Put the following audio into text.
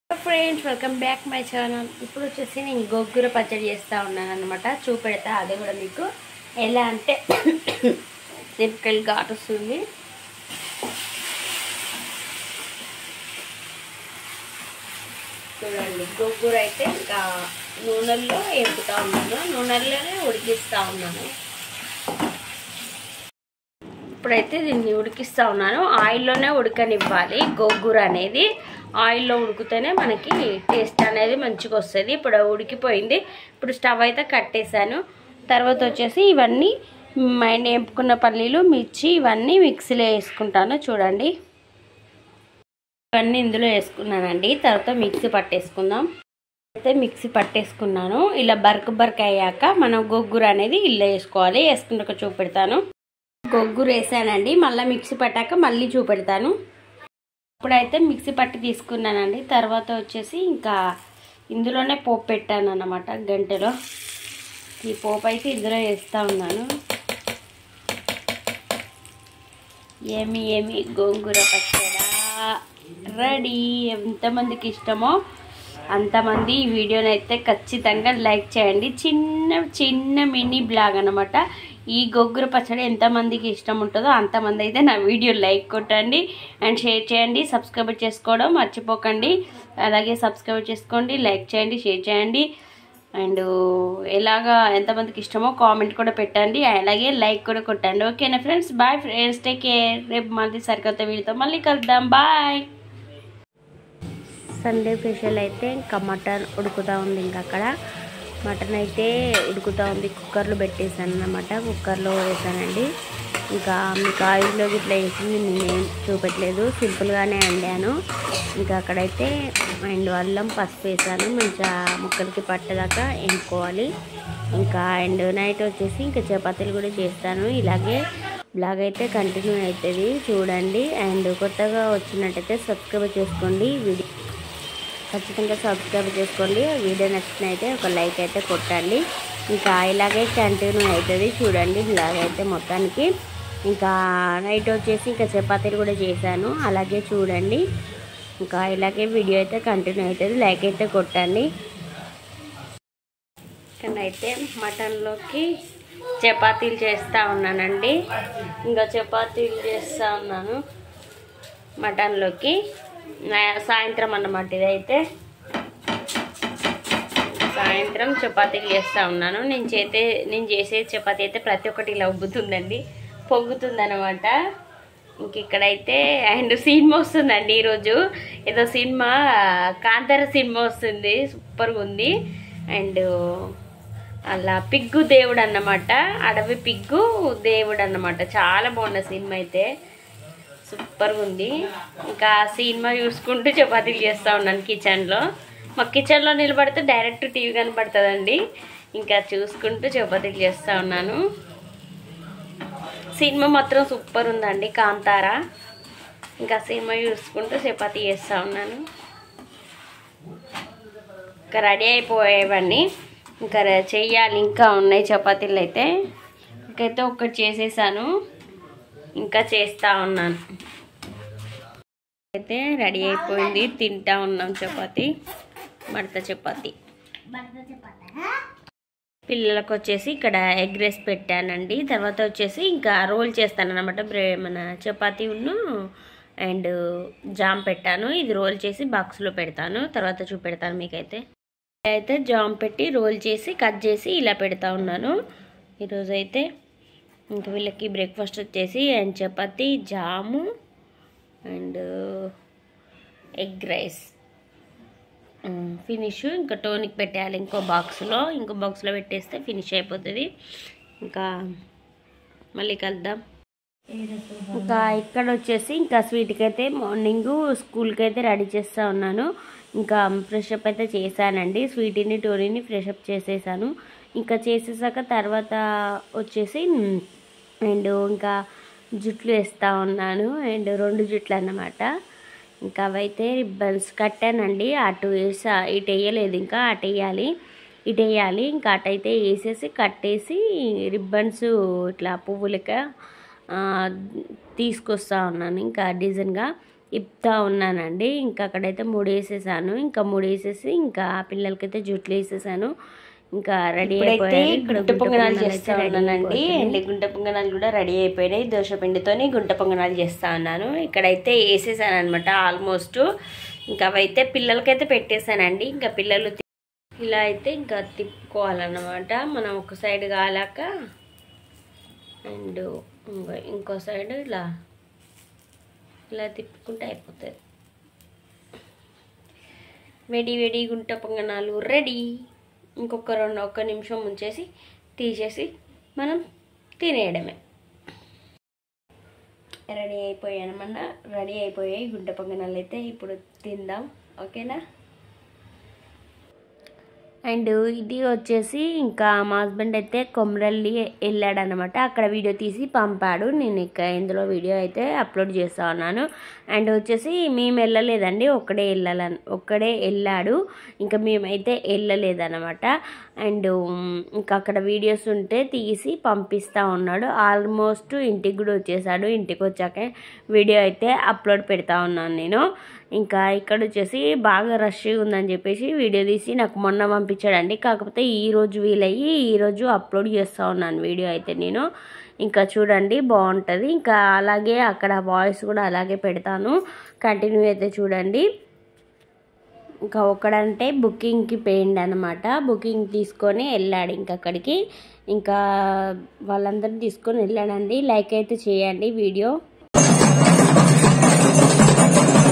Friends welcome back my channel ఇప్పుడు వచ్చేసి నేను గోంగూర పచ్చడి చేస్తూ ఉన్నాను అనమాట చూపెడతా అది కూడా మీకు ఎలా అంటే సింపుల్ ఘాట్ వస్తుంది చూడండి గోంగూర అయితే ఇంకా నూనెల్లో వేపుతా ఉన్నాను నూనెల్లోనే ఉడికిస్తూ ఉన్నాను ఇప్పుడైతే దీన్ని ఉడికిస్తూ ఉన్నాను ఆయిల్లోనే ఉడకనివ్వాలి గోంగూర అనేది ఆయిల్లో ఉడికితేనే మనకి టేస్ట్ అనేది మంచిగా వస్తుంది ఇప్పుడు ఉడికిపోయింది ఇప్పుడు స్టవ్ అయితే కట్టేశాను తర్వాత వచ్చేసి ఇవన్నీ మైన వేపుకున్న పల్లీలు మిర్చి ఇవన్నీ మిక్సీలో వేసుకుంటాను చూడండి ఇవన్నీ ఇందులో వేసుకున్నానండి తర్వాత మిక్సీ పట్టేసుకుందాం అయితే మిక్సీ పట్టేసుకున్నాను ఇలా బరక బరక అయ్యాక మనం గొగ్గుర అనేది ఇల్లు వేసుకోవాలి వేసుకున్నాక చూపెడతాను గొగ్గుర వేసానండి మళ్ళీ మిక్సీ పట్టాక మళ్ళీ చూపెడతాను ఇప్పుడైతే మిక్సీ పట్టి తీసుకున్నానండి తర్వాత వచ్చేసి ఇంకా ఇందులోనే పోపు పెట్టాను అన్నమాట గంటలో ఈ పోపు అయితే ఇందులో వేస్తూ ఉన్నాను ఏమి ఏమి గోంగూర పచ్చడా రెడీ ఎంతమందికి ఇష్టమో అంతమంది ఈ వీడియోని అయితే ఖచ్చితంగా లైక్ చేయండి చిన్న చిన్న మినీ బ్లాగ్ అనమాట ఈ గొగ్గుర పచ్చడి ఎంతమందికి ఇష్టం ఉంటుందో అంతమంది అయితే నా వీడియో లైక్ కొట్టండి అండ్ షేర్ చేయండి సబ్స్క్రైబ్ చేసుకోవడం మర్చిపోకండి అలాగే సబ్స్క్రైబ్ చేసుకోండి లైక్ చేయండి షేర్ చేయండి అండ్ ఎలాగా ఎంతమందికి ఇష్టమో కామెంట్ కూడా పెట్టండి అలాగే లైక్ కూడా కొట్టండి ఓకేనా friends bye friends take care రేపు మళ్ళీ సరికొత్త వీడియోతో మళ్ళీ కలుద్దాం బాయ్ సండే స్పెషల్ అయితే ఇంకా మటన్ ఉడుకుతూ ఉంది ఇంకా అక్కడ మటన్ అయితే ఉడుకుతూ ఉంది కుక్కర్లో పెట్టేశాను అన్నమాట కుక్కర్లో వేసానండి ఇంకా మీకు ఆయిల్లో ఇట్లా వేసింది నేనేం చూపెట్టలేదు సింపుల్గానే వండాను ఇంకా అక్కడైతే అండ్ అల్లం పసుపు వేసాను మంచిగా ముక్కలకి పట్టేదాకా ఎంపుకోవాలి ఇంకా అండ్ నైట్ వచ్చేసి ఇంకా చపాతీలు కూడా చేస్తాను ఇలాగే బ్లాగ్ అయితే కంటిన్యూ అవుతుంది చూడండి అండ్ కొత్తగా వచ్చినట్టయితే సబ్స్క్రైబ్ చేసుకోండి వీడియో ఖచ్చితంగా సబ్స్క్రైబ్ చేసుకోండి వీడియో నచ్చినైతే ఒక లైక్ అయితే కొట్టండి ఇంకా ఇలాగే కంటిన్యూ అవుతుంది చూడండి బ్లాగ్ అయితే మొత్తానికి ఇంకా నైట్ వచ్చేసి ఇంకా చపాతీలు కూడా చేశాను అలాగే చూడండి ఇంకా ఇలాగే వీడియో అయితే కంటిన్యూ అవుతుంది లైక్ అయితే కొట్టండి అయితే మటన్లోకి చపాతీలు చేస్తూ ఉన్నానండి ఇంకా చపాతీలు చేస్తూ ఉన్నాను మటన్లోకి సాయంత్రం అన్నమాట ఇదైతే సాయంత్రం చపాతీలు చేస్తూ ఉన్నాను నేను చేతే నేను చేసే చపాతీ అయితే ప్రతి ఒక్కటి ఇలా ఉబ్బుతుందండి పొంగుతుంది అనమాట ఇంక ఇక్కడైతే అండ్ సినిమా వస్తుందండి ఈరోజు ఏదో సినిమా కాంతార సినిమా వస్తుంది సూపర్గా ఉంది అండ్ అలా పిగ్గు దేవుడు అన్నమాట అడవి పిగ్గు దేవుడు అన్నమాట చాలా బాగుంది సినిమా అయితే సూపర్గా ఉంది ఇంకా సినిమా చూసుకుంటూ చపాతీలు చేస్తూ ఉన్నాను కిచెన్లో మా కిచెన్లో నిలబడితే డైరెక్ట్ టీవీ కనపడుతుందండి ఇంకా చూసుకుంటూ చపాతీలు చేస్తూ ఉన్నాను సినిమా మాత్రం సూపర్ ఉందండి కాంతారా ఇంకా సినిమా చూసుకుంటూ చపాతీ చేస్తూ ఉన్నాను ఇంకా రెడీ అయిపోయేవన్నీ ఇంకా చెయ్యాలి ఇంకా ఉన్నాయి చపాతీలు అయితే ఇంకైతే ఒకటి చేసేసాను ఇంకా చేస్తూ ఉన్నాను అయితే రెడీ అయిపోయింది తింటా ఉన్నాం చపాతి మడత చపాతి పిల్లలకు వచ్చేసి ఇక్కడ ఎగ్ రైస్ పెట్టానండి తర్వాత వచ్చేసి ఇంకా రోల్ చేస్తాను అనమాట మన చపాతీ ఉన్ను అండ్ జామ్ పెట్టాను ఇది రోల్ చేసి బాక్స్లో పెడతాను తర్వాత చూపెడతాను మీకైతే అయితే జామ్ పెట్టి రోల్ చేసి కట్ చేసి ఇలా పెడతా ఉన్నాను ఈరోజు అయితే ఇంకా వీళ్ళకి బ్రేక్ఫాస్ట్ వచ్చేసి and chapati jam and egg rice finish ఇంకా టోనిక్ పెట్టేయాలి ఇంకో బాక్స్లో ఇంకో బాక్స్లో పెట్టేస్తే ఫినిష్ అయిపోతుంది ఇంకా మళ్ళీ కలుద్దాం ఇంకా ఇక్కడ వచ్చేసి ఇంకా స్వీట్కి అయితే మార్నింగ్ స్కూల్కి అయితే రెడీ చేస్తూ ఉన్నాను ఇంకా ఫ్రెష్ అప్ అయితే చేశానండి స్వీట్ని టోనీని ఫ్రెష్ అప్ చేసేసాను ఇంకా చేసేసాక తర్వాత వచ్చేసి అండ్ ఇంకా జుట్లు వేస్తూ ఉన్నాను అండ్ రెండు జుట్లు అన్నమాట ఇంకా అవైతే రిబ్బన్స్ కట్టానండి అటు వేసా ఇటు వేయలేదు ఇంకా అటు వేయాలి ఇటు వేయాలి ఇంకా అటైతే వేసేసి కట్టేసి రిబ్బన్స్ ఇట్లా పువ్వులక తీసుకొస్తా ఉన్నాను ఇంకా డిజైన్గా ఇప్తా ఉన్నానండి ఇంకా అక్కడైతే మూడు వేసేసాను ఇంకా మూడు వేసేసి ఇంకా పిల్లలకైతే జుట్లు వేసేసాను ఇంకా రెడీ ఇప్పుడైతే అయిపోయాయి ఇక్కడ గుంట పొంగనాలు అయితే చేస్తా ready ఉన్నానండి అయిపోతున్నాయి. అండ్ గుంట పొంగనాలు కూడా రెడీ అయిపోయినాయి దోశ పిండితోని గుంట పొంగనాలు చేస్తా ఉన్నాను ఇక్కడైతే వేసేసాను అనమాట ఆల్మోస్ట్ ఇంకా అవైతే పిల్లలకైతే పెట్టేశానండి ఇంకా పిల్లలు తి- ఇలా అయితే ఇంకా తిప్పుకోవాలన్నమాట మనం ఒక సైడ్ కాలాక అండ్ ఇంకో ఇంకో సైడ్ ఇలా ఇలా తిప్పుకుంటే అయిపోతుంది వేడి వేడి గుంట పొంగనాలు రెడీ ఇంకొక రెండు ఒక్క నిమిషం ఉంచేసి తీసేసి మనం తినేయడమే రెడీ అయిపోయానమన్న రెడీ అయిపోయాయి గుంట పొంగనాలు అయితే ఇప్పుడు తిందాం ఓకేనా అండ్ ఇది వచ్చేసి ఇంకా మా హస్బెండ్ అయితే కొమరల్లి వెళ్ళాడు అనమాట అక్కడ వీడియో తీసి పంపాడు నేను ఇక ఇందులో వీడియో అయితే అప్లోడ్ చేస్తా ఉన్నాను అండ్ వచ్చేసి మేము వెళ్ళలేదండి ఒక్కడే వెళ్ళాలని ఒక్కడే వెళ్ళాడు ఇంకా మేమైతే వెళ్ళలేదన్నమాట అండ్ ఇంకా అక్కడ వీడియోస్ ఉంటే తీసి పంపిస్తూ ఉన్నాడు ఆల్మోస్ట్ ఇంటికి కూడా వచ్చేసాడు ఇంటికి వచ్చాక వీడియో అయితే అప్లోడ్ పెడతా ఉన్నాను నేను ఇంకా ఇక్కడ వచ్చేసి బాగా రష్ ఉందని చెప్పేసి వీడియో తీసి నాకు మొన్న పంపించాడండి కాకపోతే ఈ రోజు వీలయ్యి ఈరోజు అప్లోడ్ చేస్తూ ఉన్నాను వీడియో అయితే నేను ఇంకా చూడండి బాగుంటుంది ఇంకా అలాగే అక్కడ వాయిస్ కూడా అలాగే పెడతాను కంటిన్యూ అయితే చూడండి ఇంకా ఒకడంటే బుకింగ్కి పోయిండు అనమాట బుకింగ్ తీసుకొని వెళ్ళాడు ఇంకా అక్కడికి ఇంకా వాళ్ళందరినీ తీసుకొని వెళ్ళాడండి లైక్ అయితే చేయండి వీడియో